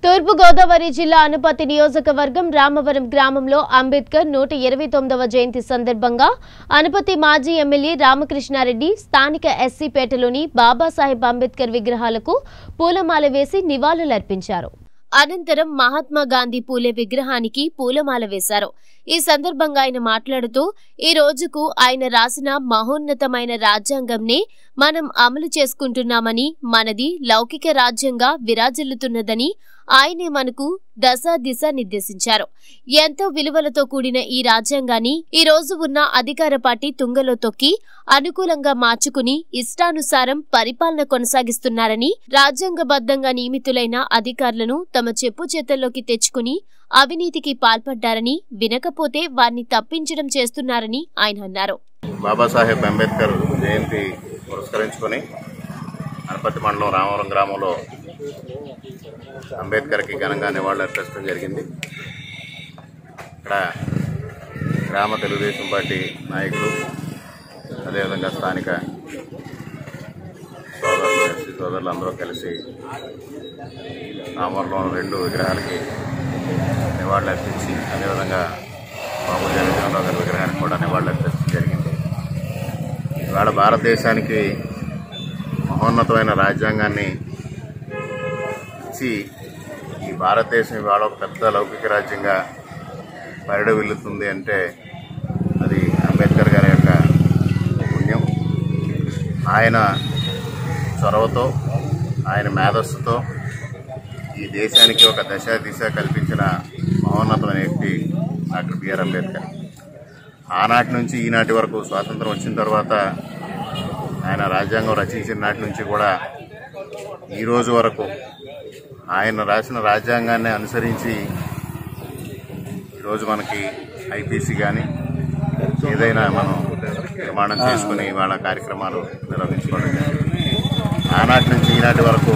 తూర్పుగోదావరి జిల్లా అనుపతి నియోజకవర్గం రామవరం గ్రామంలో అంబేద్కర్ నూట ఇరవై తొమ్మిదవ జయంతి సందర్భంగా అనుపతి మాజీ ఎమ్మెల్యే రామకృష్ణారెడ్డి స్థానిక ఎస్సీపేటలోని బాబాసాహెబ్ అంబేద్కర్ విగ్రహాలకు పూలమాల వేసి నివాళులర్పించారు అనంతరం మహాత్మా గాంధీ పూలే విగ్రహానికి పూలమాల వేశారు ఈ సందర్భంగా ఆయన మాట్లాడుతూ ఈ రోజుకు ఆయన రాసిన మహోన్నతమైన రాజ్యాంగంనే మనం అమలు చేసుకుంటున్నామని మనది లౌకిక రాజ్యంగా విరాజిల్లుతున్నదని ఆయనే మనకు దశ దిశ నిర్దేశించారు ఎంతో విలువలతో కూడిన ఈ రాజ్యాంగాన్ని ఈ రోజు ఉన్న అధికార పార్టీ తుంగలో తొక్కి అనుకూలంగా మార్చుకుని ఇష్టానుసారం పరిపాలన కొనసాగిస్తున్నారని రాజ్యాంగబద్ధంగా నియమితులైన అధికారులను తమ చెప్పు చేతల్లోకి తెచ్చుకుని అవినీతికి పాల్పడ్డారని వినకపోతే వారిని తప్పించడం చేస్తున్నారని ఆయన అన్నారు బాబాసాహెబ్ అంబేద్కర్ జయంతి పురస్కరించుకొని అనపతి మండలం రామవరం గ్రామంలో అంబేద్కర్కి ఘనంగా నివాళులర్పించడం జరిగింది ఇక్కడ గ్రామ తెలుగుదేశం పార్టీ నాయకులు అదేవిధంగా స్థానిక సోదరులు ఎస్సీ సోదరులు అందరూ కలిసి రామవరంలో రెండు విగ్రహాలకి నివాళులర్పించి అదేవిధంగా బాబు జగన్మోహన్ గారి విగ్రహానికి కూడా నివాళులర్పించడం జరిగింది ఇవాళ భారతదేశానికి మహోన్నతమైన రాజ్యాంగాన్ని ఇచ్చి ఈ భారతదేశం ఇవాళ ఒక పెద్ద లౌకిక రాజ్యంగా పరిడవిల్లుతుంది అంటే అది అంబేద్కర్ గారి యొక్క పుణ్యం ఆయన చొరవతో ఆయన మేధస్సుతో ఈ దేశానికి ఒక దశ దిశ కల్పించిన మహోన్నతమైన వ్యక్తి డాక్టర్ బిఆర్ అంబేద్కర్ ఆనాటి నుంచి ఈనాటి వరకు స్వాతంత్రం వచ్చిన తర్వాత ఆయన రాజ్యాంగం రచించిన నాటి నుంచి కూడా ఈ రోజు వరకు ఆయన రాసిన రాజ్యాంగాన్ని అనుసరించి ఈరోజు మనకి ఐపీసీ కానీ ఏదైనా మనం నిర్మాణం చేసుకుని వాళ్ళ కార్యక్రమాలు నిర్వహించుకోవడం జరిగింది ఆనాటి నుంచి ఈనాటి వరకు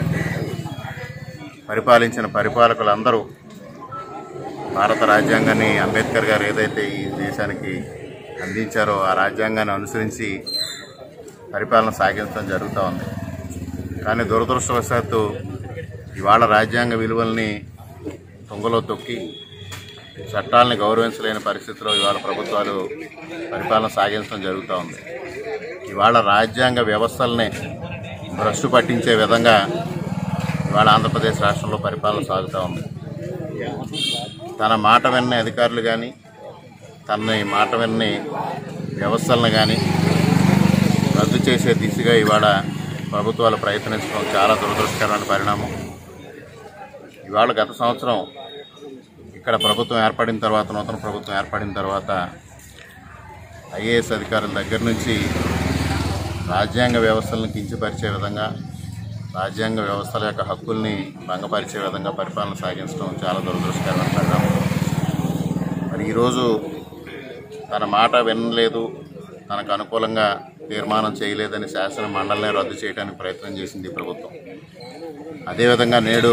పరిపాలించిన పరిపాలకులందరూ భారత రాజ్యాంగాన్ని అంబేద్కర్ గారు ఏదైతే ఈ దేశానికి అందించారో ఆ రాజ్యాంగాన్ని అనుసరించి పరిపాలన సాగించడం జరుగుతూ ఉంది కానీ దురదృష్టవశాత్తు ఇవాళ రాజ్యాంగ విలువల్ని తుంగలో తొక్కి చట్టాలని గౌరవించలేని పరిస్థితిలో ఇవాళ ప్రభుత్వాలు పరిపాలన సాగించడం జరుగుతూ ఉంది ఇవాళ రాజ్యాంగ వ్యవస్థల్ని భ్రష్టు పట్టించే విధంగా ఇవాళ ఆంధ్రప్రదేశ్ రాష్ట్రంలో పరిపాలన సాగుతూ ఉంది తన మాట విన్న అధికారులు కానీ తన మాట విన్ని వ్యవస్థలను కానీ రద్దు చేసే దిశగా ఇవాళ ప్రభుత్వాలు ప్రయత్నించడం చాలా దురదృష్టకరమైన పరిణామం ఇవాళ గత సంవత్సరం ఇక్కడ ప్రభుత్వం ఏర్పడిన తర్వాత నూతన ప్రభుత్వం ఏర్పడిన తర్వాత ఐఏఎస్ అధికారుల దగ్గర నుంచి రాజ్యాంగ వ్యవస్థలను కించపరిచే విధంగా రాజ్యాంగ వ్యవస్థల యొక్క హక్కుల్ని భంగపరిచే విధంగా పరిపాలన సాగించడం చాలా దురదృష్టకరమైన పరిణామం మరి ఈరోజు తన మాట వినలేదు తనకు అనుకూలంగా తీర్మానం చేయలేదని శాసన మండలిని రద్దు చేయడానికి ప్రయత్నం చేసింది ఈ ప్రభుత్వం అదేవిధంగా నేడు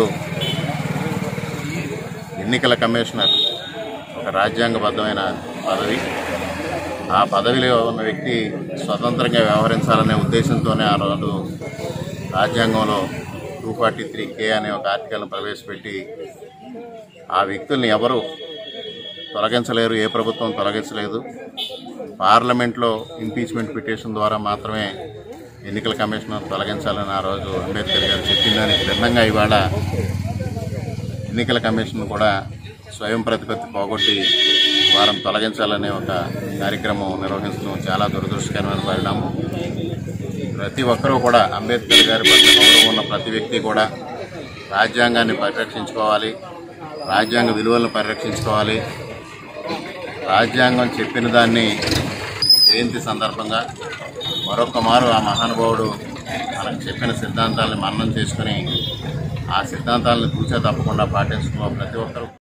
ఎన్నికల కమిషనర్ ఒక రాజ్యాంగబద్ధమైన పదవి ఆ పదవిలో ఉన్న వ్యక్తి స్వతంత్రంగా వ్యవహరించాలనే ఉద్దేశంతోనే ఆ రోజు రాజ్యాంగంలో టూ ఫార్టీ త్రీ కే అనే ఒక ఆర్టికల్ను ప్రవేశపెట్టి ఆ వ్యక్తుల్ని ఎవరు తొలగించలేరు ఏ ప్రభుత్వం తొలగించలేదు పార్లమెంట్లో ఇంపీచ్మెంట్ పిటిషన్ ద్వారా మాత్రమే ఎన్నికల కమిషనర్ తొలగించాలని ఆ రోజు అంబేద్కర్ గారు చెప్పిందని భిన్నంగా ఇవాళ ఎన్నికల కమిషన్ కూడా స్వయం ప్రతిపత్తి పోగొట్టి వారం తొలగించాలనే ఒక కార్యక్రమం నిర్వహించడం చాలా దురదృష్టకరమైన పరిణామం ప్రతి ఒక్కరూ కూడా అంబేద్కర్ గారి పట్ల గౌరవం ఉన్న ప్రతి వ్యక్తి కూడా రాజ్యాంగాన్ని పరిరక్షించుకోవాలి రాజ్యాంగ విలువలను పరిరక్షించుకోవాలి రాజ్యాంగం చెప్పిన దాన్ని జయంతి సందర్భంగా మరొక మారు ఆ మహానుభావుడు మనకు చెప్పిన సిద్ధాంతాలను మన్నం చేసుకుని ఆ సిద్ధాంతాలను తూచా తప్పకుండా పాటించడంలో ప్రతి ఒక్కరూ